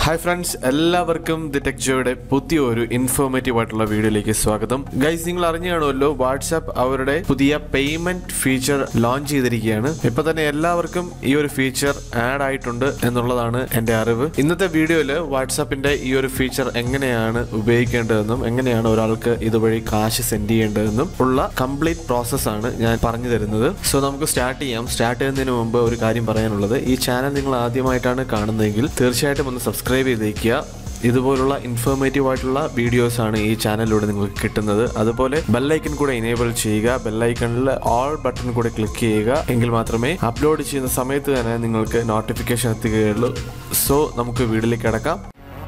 hi friends എല്ലാവർക്കും the tech ജോയുടെ പുതിയൊരു ഇൻഫോർമേറ്റീവ് ആയിട്ടുള്ള വീഡിയോയിലേക്ക് സ്വാഗതം ഗൈസ് നിങ്ങൾ അറിഞ്ഞു കാണുമല്ലോ വാട്സാപ്പ് അവരുടെ പുതിയ പേയ്മെന്റ് ഫീച്ചർ ലോഞ്ച് ചെയ്തിരിക്കുകയാണ് ഇപ്പൊ തന്നെ എല്ലാവർക്കും ഈ ഒരു ഫീച്ചർ ആഡ് ആയിട്ടുണ്ട് എന്നുള്ളതാണ് എന്റെ അറിവ് ഇന്നത്തെ വീഡിയോയിൽ വാട്സാപ്പിന്റെ ഈ ഒരു ഫീച്ചർ എങ്ങനെയാണ് ഉപയോഗിക്കേണ്ടതെന്നും എങ്ങനെയാണ് ഒരാൾക്ക് ഇതുവഴി കാശ് സെൻഡ് ചെയ്യേണ്ടതെന്നും ഉള്ള കംപ്ലീറ്റ് പ്രോസസ് ആണ് ഞാൻ പറഞ്ഞു തരുന്നത് സോ നമുക്ക് സ്റ്റാർട്ട് ചെയ്യാം സ്റ്റാർട്ട് ചെയ്യുന്നതിന് മുമ്പ് ഒരു കാര്യം പറയാനുള്ളത് ഈ ചാനൽ നിങ്ങൾ ആദ്യമായിട്ടാണ് കാണുന്നതെങ്കിൽ തീർച്ചയായിട്ടും ഒന്ന് സബ്സ്ക്രൈബ് ചെയ്തേക്കുക ഇതുപോലുള്ള ഇൻഫോർമേറ്റീവ് ആയിട്ടുള്ള വീഡിയോസ് ആണ് ഈ ചാനലിലൂടെ നിങ്ങൾക്ക് കിട്ടുന്നത് അതുപോലെ ബെല്ലൈക്കൺ കൂടെ ഇനേബിൾ ചെയ്യുക ബെല്ലൈക്കണിൽ ഓൾ ബട്ടൺ കൂടെ ക്ലിക്ക് ചെയ്യുക എങ്കിൽ മാത്രമേ അപ്ലോഡ് ചെയ്യുന്ന സമയത്ത് തന്നെ നിങ്ങൾക്ക് നോട്ടിഫിക്കേഷൻ എത്തുകയുള്ളൂ സോ നമുക്ക് വീഡിയോയിലേക്ക് കിടക്കാം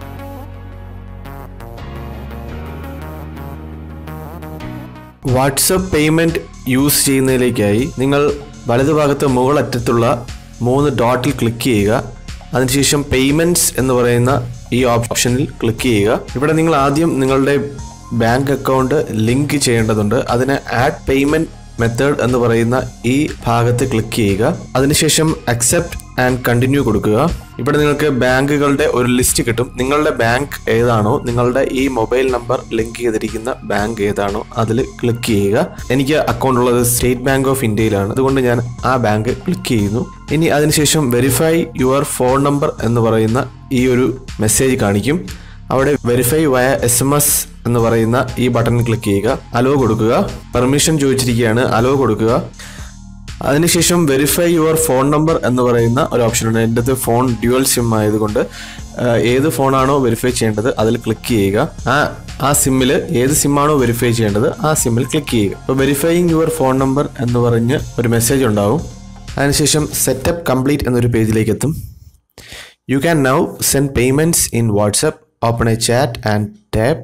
വാട്സപ്പ് പേയ്മെന്റ് യൂസ് ചെയ്യുന്നതിലേക്കായി നിങ്ങൾ വലതുഭാഗത്ത് മുകളറ്റത്തുള്ള മൂന്ന് ഡോട്ടിൽ ക്ലിക്ക് ചെയ്യുക അതിനുശേഷം പേയ്മെന്റ്സ് എന്ന് പറയുന്ന ഈ ഓപ്ഷനിൽ ക്ലിക്ക് ചെയ്യുക ഇവിടെ നിങ്ങൾ ആദ്യം നിങ്ങളുടെ ബാങ്ക് അക്കൗണ്ട് ലിങ്ക് ചെയ്യേണ്ടതുണ്ട് അതിന് ആഡ് പേയ്മെന്റ് മെത്തേഡ് എന്ന് പറയുന്ന ഈ ഭാഗത്ത് ക്ലിക്ക് ചെയ്യുക അതിനുശേഷം അക്സെപ്റ്റ് ആൻഡ് കണ്ടിന്യൂ കൊടുക്കുക ഇവിടെ നിങ്ങൾക്ക് ബാങ്കുകളുടെ ഒരു ലിസ്റ്റ് കിട്ടും നിങ്ങളുടെ ബാങ്ക് ഏതാണോ നിങ്ങളുടെ ഈ മൊബൈൽ നമ്പർ ലിങ്ക് ചെയ്തിരിക്കുന്ന ബാങ്ക് ഏതാണോ അതിൽ ക്ലിക്ക് ചെയ്യുക എനിക്ക് അക്കൗണ്ട് ഉള്ളത് സ്റ്റേറ്റ് ബാങ്ക് ഓഫ് ഇന്ത്യയിലാണ് അതുകൊണ്ട് ഞാൻ ആ ബാങ്ക് ക്ലിക്ക് ചെയ്യുന്നു ഇനി അതിനുശേഷം വെരിഫൈ യുവർ ഫോൺ നമ്പർ എന്ന് പറയുന്ന ഈ ഒരു മെസ്സേജ് കാണിക്കും അവിടെ വെരിഫൈ വയ എസ് എം എസ് എന്ന് പറയുന്ന ഈ ബട്ടണിൽ ക്ലിക്ക് ചെയ്യുക അലോ കൊടുക്കുക പെർമിഷൻ ചോദിച്ചിരിക്കുകയാണ് അലോ കൊടുക്കുക അതിനുശേഷം വെരിഫൈ യുവർ ഫോൺ നമ്പർ എന്ന് പറയുന്ന ഒരു ഓപ്ഷനുണ്ട് എൻ്റെ അടുത്ത് ഫോൺ ഡ്യുവൽ സിം ആയതുകൊണ്ട് ആ, ഏത് ഫോണാണോ വെരിഫൈ ചെയ്യേണ്ടത് അതിൽ ക്ലിക്ക് ചെയ്യുക ആ ആ സിമ്മിൽ ഏത് സിമ്മാണോ വെരിഫൈ ചെയ്യേണ്ടത് ആ സിമ്മിൽ ക്ലിക്ക് ചെയ്യുക അപ്പോൾ വെരിഫൈയിങ് യുവർ ഫോൺ നമ്പർ എന്ന് പറഞ്ഞ് ഒരു മെസ്സേജ് ഉണ്ടാവും അതിനുശേഷം സെറ്റപ്പ് കംപ്ലീറ്റ് എന്നൊരു പേജിലേക്ക് എത്തും you can now send payments in WhatsApp open a chat and tap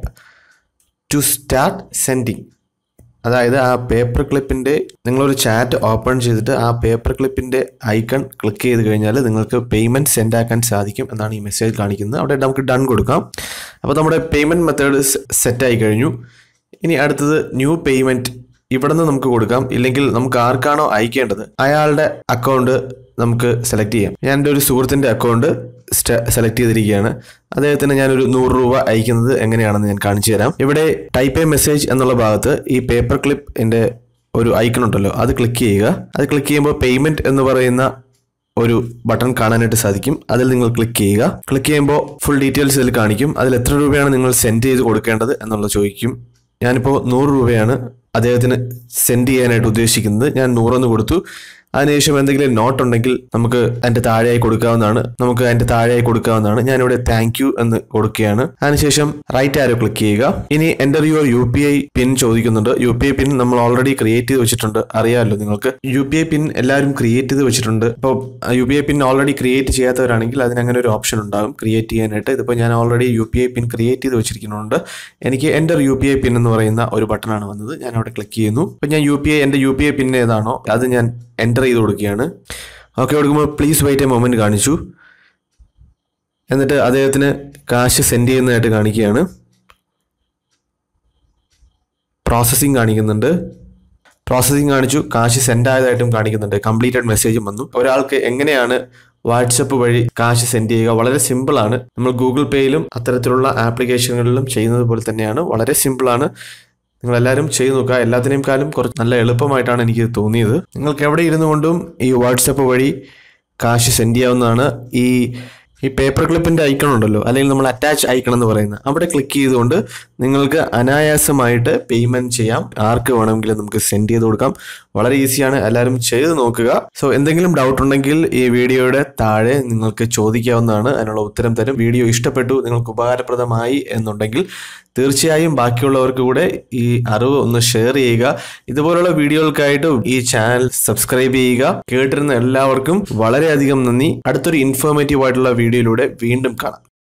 to start sending അതായത് ആ പേപ്പർ ക്ലിപ്പിൻ്റെ നിങ്ങളൊരു ചാറ്റ് ഓപ്പൺ ചെയ്തിട്ട് ആ പേപ്പർ ക്ലിപ്പിൻ്റെ ഐക്കൺ ക്ലിക്ക് ചെയ്ത് കഴിഞ്ഞാൽ നിങ്ങൾക്ക് പേയ്മെൻറ്റ് സെൻഡ് ആക്കാൻ സാധിക്കും എന്നാണ് ഈ മെസ്സേജ് കാണിക്കുന്നത് അവിടെ നമുക്ക് ഡൺ കൊടുക്കാം അപ്പോൾ നമ്മുടെ പേയ്മെൻറ്റ് മെത്തേഡ് സെറ്റ് ആയി കഴിഞ്ഞു ഇനി അടുത്തത് ന്യൂ പേയ്മെൻറ്റ് ഇവിടെ നിന്ന് നമുക്ക് കൊടുക്കാം ഇല്ലെങ്കിൽ നമുക്ക് ആർക്കാണോ അയക്കേണ്ടത് അയാളുടെ അക്കൗണ്ട് നമുക്ക് സെലക്ട് ചെയ്യാം ഞാൻ എൻ്റെ ഒരു സുഹൃത്തിൻ്റെ അക്കൗണ്ട് സെലക്ട് ചെയ്തിരിക്കുകയാണ് അദ്ദേഹത്തിന് ഞാനൊരു നൂറ് രൂപ അയക്കുന്നത് എങ്ങനെയാണെന്ന് ഞാൻ കാണിച്ചു തരാം ഇവിടെ ടൈപ്പ് എ മെസ്സേജ് എന്നുള്ള ഭാഗത്ത് ഈ പേപ്പർ ക്ലിപ്പ് എൻ്റെ ഒരു ഐക്കൺ ഉണ്ടല്ലോ അത് ക്ലിക്ക് ചെയ്യുക അത് ക്ലിക്ക് ചെയ്യുമ്പോൾ പേയ്മെൻറ്റ് എന്ന് പറയുന്ന ഒരു ബട്ടൺ കാണാനായിട്ട് സാധിക്കും അതിൽ നിങ്ങൾ ക്ലിക്ക് ചെയ്യുക ക്ലിക്ക് ചെയ്യുമ്പോൾ ഫുൾ ഡീറ്റെയിൽസ് ഇതിൽ കാണിക്കും അതിൽ എത്ര രൂപയാണ് നിങ്ങൾ സെൻഡ് ചെയ്ത് കൊടുക്കേണ്ടത് എന്നുള്ളത് ചോദിക്കും ഞാനിപ്പോൾ നൂറ് രൂപയാണ് അദ്ദേഹത്തിന് സെൻഡ് ചെയ്യാനായിട്ട് ഉദ്ദേശിക്കുന്നത് ഞാൻ നൂറൊന്ന് കൊടുത്തു അതിനുശേഷം എന്തെങ്കിലും നോട്ട് ഉണ്ടെങ്കിൽ നമുക്ക് അതിന്റെ താഴെയായി കൊടുക്കാവുന്നതാണ് നമുക്ക് അതിന്റെ താഴെയായി കൊടുക്കാവുന്നതാണ് ഞാനിവിടെ താങ്ക് യു എന്ന് കൊടുക്കുകയാണ് അതിനുശേഷം റൈറ്റ് ആരോ ക്ലിക്ക് ചെയ്യുക ഇനി enter your U P I PIN ചോദിക്കുന്നുണ്ട് യു പി ഐ പിൻ നമ്മൾ ഓൾറെഡി ക്രിയേറ്റ് ചെയ്ത് വെച്ചിട്ടുണ്ട് അറിയാമല്ലോ നിങ്ങൾക്ക് യു പി ഐ പിൻ എല്ലാവരും ക്രിയേറ്റ് ചെയ്ത് വെച്ചിട്ടുണ്ട് ഇപ്പോൾ U P I PIN already create ചെയ്യാത്തവരാണെങ്കിൽ അതിന് അങ്ങനെ ഒരു ഓപ്ഷൻ ഉണ്ടാകും ക്രിയേറ്റ് ചെയ്യാനായിട്ട് ഇതിപ്പോൾ ഞാൻ already U P I PIN create ചെയ്ത് വെച്ചിരിക്കുന്നുണ്ട് എനിക്ക് enter U P I PIN എന്ന് പറയുന്ന ഒരു ബട്ടണാണ് വന്നത് ഞാൻ അവിടെ ക്ലിക്ക് ചെയ്യുന്നു അപ്പോൾ ഞാൻ യു പി ഐ എൻ്റെ യു പി ഐ പിൻ ഏതാണോ അത് ഞാൻ എൻ്റർ ചെയ്ത് കൊടുക്കുകയാണ് ഓക്കെ കൊടുക്കുമ്പോൾ പ്ലീസ് വെയിറ്റ് എ മൊമെൻറ്റ് കാണിച്ചു എന്നിട്ട് അദ്ദേഹത്തിന് കാശ് സെൻഡ് ചെയ്യുന്നതായിട്ട് കാണിക്കുകയാണ് പ്രോസസ്സിങ് കാണിക്കുന്നുണ്ട് പ്രോസസ്സിങ് കാണിച്ചു കാശ് സെൻഡ് ആയതായിട്ടും കാണിക്കുന്നുണ്ട് കംപ്ലീറ്റഡ് മെസ്സേജും വന്നു ഒരാൾക്ക് എങ്ങനെയാണ് വാട്സപ്പ് വഴി കാശ് സെൻഡ് ചെയ്യുക വളരെ സിമ്പിളാണ് നമ്മൾ ഗൂഗിൾ പേയിലും അത്തരത്തിലുള്ള ആപ്ലിക്കേഷനുകളിലും ചെയ്യുന്നത് പോലെ തന്നെയാണ് വളരെ സിമ്പിളാണ് നിങ്ങൾ എല്ലാവരും ചെയ്തു നോക്കുക എല്ലാത്തിനേയും കാലം കുറച്ച് നല്ല എളുപ്പമായിട്ടാണ് എനിക്ക് തോന്നിയത് നിങ്ങൾക്ക് എവിടെ ഇരുന്നു കൊണ്ടും ഈ വാട്സപ്പ് വഴി കാശ് സെൻഡ് ചെയ്യാവുന്നതാണ് ഈ ഈ പേപ്പർ ക്ലിപ്പിന്റെ ഐക്കൺ ഉണ്ടല്ലോ അല്ലെങ്കിൽ നമ്മൾ അറ്റാച്ച് ഐക്കൺ എന്ന് പറയുന്നത് അവിടെ ക്ലിക്ക് ചെയ്തുകൊണ്ട് നിങ്ങൾക്ക് അനായാസമായിട്ട് പേയ്മെന്റ് ചെയ്യാം ആർക്ക് വേണമെങ്കിലും നമുക്ക് സെൻഡ് ചെയ്ത് കൊടുക്കാം വളരെ ഈസിയാണ് എല്ലാവരും ചെയ്ത് നോക്കുക സോ എന്തെങ്കിലും ഡൗട്ട് ഉണ്ടെങ്കിൽ ഈ വീഡിയോയുടെ താഴെ നിങ്ങൾക്ക് ചോദിക്കാവുന്നതാണ് അതിനുള്ള ഉത്തരം തരും വീഡിയോ ഇഷ്ടപ്പെട്ടു നിങ്ങൾക്ക് ഉപകാരപ്രദമായി എന്നുണ്ടെങ്കിൽ തീർച്ചയായും ബാക്കിയുള്ളവർക്ക് കൂടെ ഈ അറിവ് ഒന്ന് ഷെയർ ചെയ്യുക ഇതുപോലുള്ള വീഡിയോകൾക്കായിട്ട് ഈ ചാനൽ സബ്സ്ക്രൈബ് ചെയ്യുക കേട്ടിരുന്ന എല്ലാവർക്കും വളരെയധികം നന്ദി അടുത്തൊരു ഇൻഫോർമേറ്റീവ് ആയിട്ടുള്ള വീഡിയോയിലൂടെ വീണ്ടും കാണാം